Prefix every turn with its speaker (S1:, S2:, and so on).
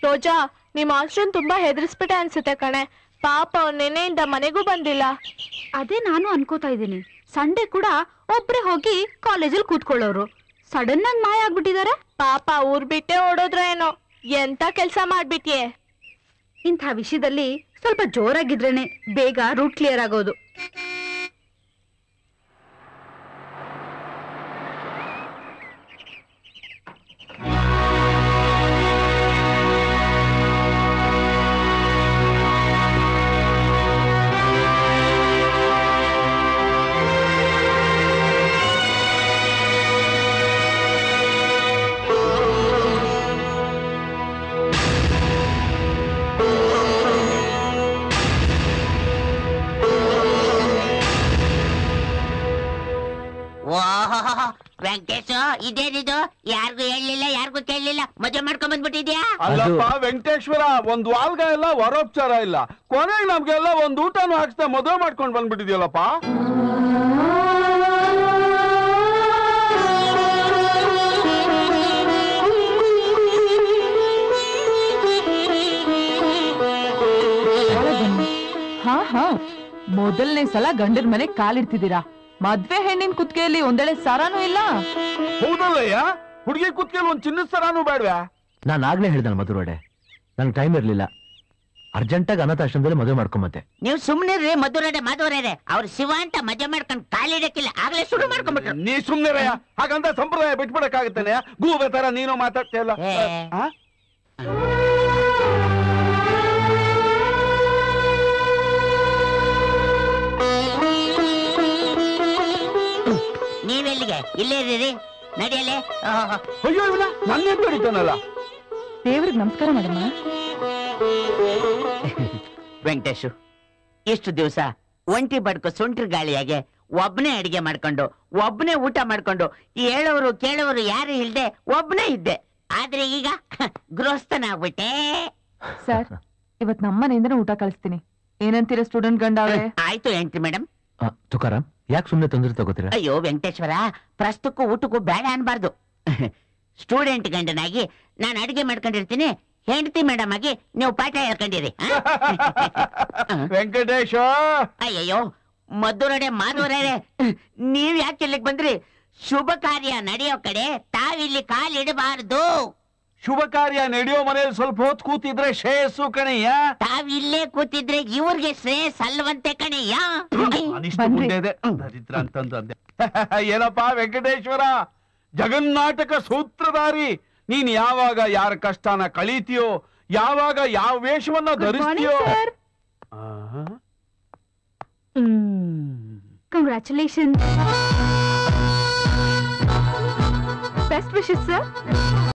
S1: ರೋಜಾ ನಿಮ್ ಮಾಸ್ಟ್ರನ್ ತುಂಬಾ ಹೆದರ್ಸ್ಬಿಟ್ಟೆ ಅನ್ಸುತ್ತೆ ಕಣೆ ಪಾಪ ಅವ್ನ್ ನೆನೆಯಿಂದ ಮನೆಗೂ ಬಂದಿಲ್ಲ
S2: ಅದೇ ನಾನು ಅನ್ಕೋತಾ ಇದ್ದೀನಿ ಸಂಡೇ ಕೂಡ ಒಬ್ರೇ ಹೋಗಿ ಕಾಲೇಜಲ್ಲಿ ಕೂತ್ಕೊಳ್ಳೋರು ಸಡನ್ ಆಗಿ ಮಾಯ ಆಗ್ಬಿಟ್ಟಿದ್ದಾರೆ
S1: ಪಾಪ ಊರ್ ಬಿಟ್ಟೆ ಓಡೋದ್ರ ಏನೋ ಎಂತ ಕೆಲ್ಸ ಮಾಡ್ಬಿಟ್ಯೆ
S2: ಇಂಥ ವಿಷಯದಲ್ಲಿ ಸ್ವಲ್ಪ ಜೋರಾಗಿದ್ರೇನೆ ಬೇಗ ರೂಟ್ ಕ್ಲಿಯರ್ ಆಗೋದು
S3: ಓಹೋ ವೆಂಕಟೇಶ್ ಇದೇನಿದು ಯಾರಿಗೂ ಹೇಳಲಿಲ್ಲ ಯಾರಿಗೂ ಕೇಳಲಿಲ್ಲ ಮದುವೆ ಮಾಡ್ಕೊಂಡ್ ಬಂದ್ಬಿಟ್ಟಿದ್ಯಾ
S4: ಅಲ್ಲಪ್ಪ ವೆಂಕಟೇಶ್ವರ ಒಂದ್ ವಾಲ್ಗ ಇಲ್ಲ ವರೋಪಚಾರ ಇಲ್ಲ ಕೊನೆಗೆ ನಮ್ಗೆಲ್ಲ ಒಂದ್ ಊಟನು ಹಾಕ್ಸ್ದೆ ಮದುವೆ ಮಾಡ್ಕೊಂಡ್ ಬಂದ್ಬಿಟ್ಟಿದ್ಯಲ್ಲಪ್ಪ
S5: ಹಾ ಹಾ ಮೊದಲನೇ ಸಲ ಗಂಡನ ಮನೆ ಕಾಲಿಡ್ತಿದ್ದೀರಾ ಮದ್ವೆ ಹೆಣ್ಣಿನ ಕುತ್ತಿಗೆಯಲ್ಲಿ ಒಂದೆಳೆ ಸರಾನೂ ಇಲ್ಲ
S4: ಹೌದಲ್ಲಯ್ಯ ಹುಡುಗಿ ಕುತ್ಕೆಲ್ ಒಂದ್ ಚಿನ್ನದ ಸರಾನು ಬೇಡ್ವಾ
S6: ನಾನು ಆಗ್ಲೇ ಹೇಳ್ದಲ್ಲ ಮಧುರೋಡೆ ನಂಗೆ ಟೈಮ್ ಇರ್ಲಿಲ್ಲ ಅರ್ಜೆಂಟಾಗಿ ಅನಾಥಾಶ್ರಮದಲ್ಲಿ ಮದುವೆ ಮಾಡ್ಕೊಂಬತ್ತೆ
S3: ನೀವು ಸುಮ್ನಿರ್ರಿ ಮಧುರಡೆ ಮಧುರಡೆ ಅವ್ರು ಶಿವ ಅಂತ ಮದುವೆ ಮಾಡ್ಕೊಂಡ್ ಕಾಲಿಡಕ್ಕಿಲ್ಲ ಆಗ್ಲೇ ಶುರು ಮಾಡ್ಕೊಂಡ್ಬಿಟ್ರು
S4: ನೀ ಸುಮ್ನಿರಯ್ಯ ಹಾಗಂತ ಸಂಪ್ರದಾಯ ಬಿಟ್ಬಿಡಕ್ಕಾಗತ್ತೇನೆ ಗೂಬೆ ತರ ನೀನು ಮಾತಾಡ್ತೀಯಲ್ಲ
S3: ಏ.
S4: ಆ?
S3: ನೀವೆಲ್ಲಿಗೆ ಇಲ್ಲೇ ಇರೀರಿ ನಡಿಯಲೇ
S4: ಅಯ್ಯೋ ಇವನ ನನ್ನೇ ಕಡಿತಾನಲ್ಲ
S5: ದೇವ್ರಿಗೆ ನಮಸ್ಕಾರ ಮಾಡಮ್ಮ
S3: ವೆಂಕಟೇಶು ಇಷ್ಟು ದಿವಸ ಒಂಟಿ ಬಡ್ಕೊ ಸುಂಟ್ರ ಗಾಳಿಯಾಗೆ ಒಬ್ನೇ ಅಡಿಗೆ ಮಾಡ್ಕೊಂಡು ಒಬ್ನೇ ಊಟ ಮಾಡ್ಕೊಂಡು ಹೇಳೋರು ಕೇಳೋರು ಯಾರು ಇಲ್ದೆ ಒಬ್ನೇ ಇದ್ದೆ ಆದ್ರೆ ಈಗ ಗೃಹಸ್ಥನಾಗ್ಬಿಟ್ಟೆ
S5: ಸರ್ ಇವತ್ ನಮ್ಮನೆಯಿಂದನೇ ಊಟ ಕಳಿಸ್ತೀನಿ ಏನಂತೀರ ಸ್ಟೂಡೆಂಟ್ ಗಂಡಾವೆ
S3: ಆಯ್ತು ಎಂಟ್ರಿ ಮೇಡಮ್
S6: ಆ, ತುಕಾರಾಮ್ ಯಾಕೆ ಸುಮ್ಮನೆ ತೊಂದರೆ ತಗೋತೀರಾ
S3: ಅಯ್ಯೋ ವೆಂಕಟೇಶ್ವರ ಪ್ರಸ್ತುಕ್ಕೂ ಊಟಕ್ಕೂ ಬೇಡ ಅನ್ಬಾರ್ದು ಸ್ಟೂಡೆಂಟ್ ಗಂಡನಾಗಿ ನಾನು ಅಡಿಗೆ ಮಾಡ್ಕೊಂಡಿರ್ತೀನಿ ಹೆಂಡತಿ ಮೇಡಮ್ ಆಗಿ ನೀವು ಪಾಠ ಹೇಳ್ಕೊಂಡಿರಿ ಆ?
S4: ವೆಂಕಟೇಶ
S3: ಅಯ್ಯಯ್ಯೋ ಮದ್ದೂರಡೆ ಮಾಧವರೇ ನೀವ್ ಯಾಕೆ ಇಲ್ಲಿಗೆ ಬಂದ್ರಿ ಶುಭ ಕಾರ್ಯ ನಡೆಯೋ ಕಡೆ ತಾವಿಲ್ಲಿ ಕಾಲಿಡಬಾರ್ದು
S4: ಶುಭ ಕಾರ್ಯ ನಡೆಯೋ ಮನೇಲಿ ಸ್ವಲ್ಪ ಹೊತ್ತು ಕೂತಿದ್ರೆ ಶ್ರೇಯಸ್ಸು ಕಣಯ್ಯ
S3: ತಾವಿಲ್ಲೇ ಕೂತಿದ್ರೆ ಇವ್ರಿಗೆ ಶ್ರೇಯಸ್ ಅಲ್ವಂತೆ ಕಣಯ್ಯ
S4: ಅನಿಷ್ಟು
S5: ಬನ್ರಿ.
S4: ಮುಂದೆ ಇದೆ ದರಿದ್ರ ಅಂತಂದು ಅಂದೆ ಏನಪ್ಪ ವೆಂಕಟೇಶ್ವರ ಜಗನ್ನಾಟಕ ಸೂತ್ರಧಾರಿ ನೀನ್ ಯಾವಾಗ ಯಾರ ಕಷ್ಟನ ಕಳೀತೀಯೋ ಯಾವಾಗ ಯಾವ ವೇಷವನ್ನ ಧರಿಸ್ತೀಯೋ
S2: ಸರ್
S4: ಆಹಾ.
S2: Congratulation best wishes sir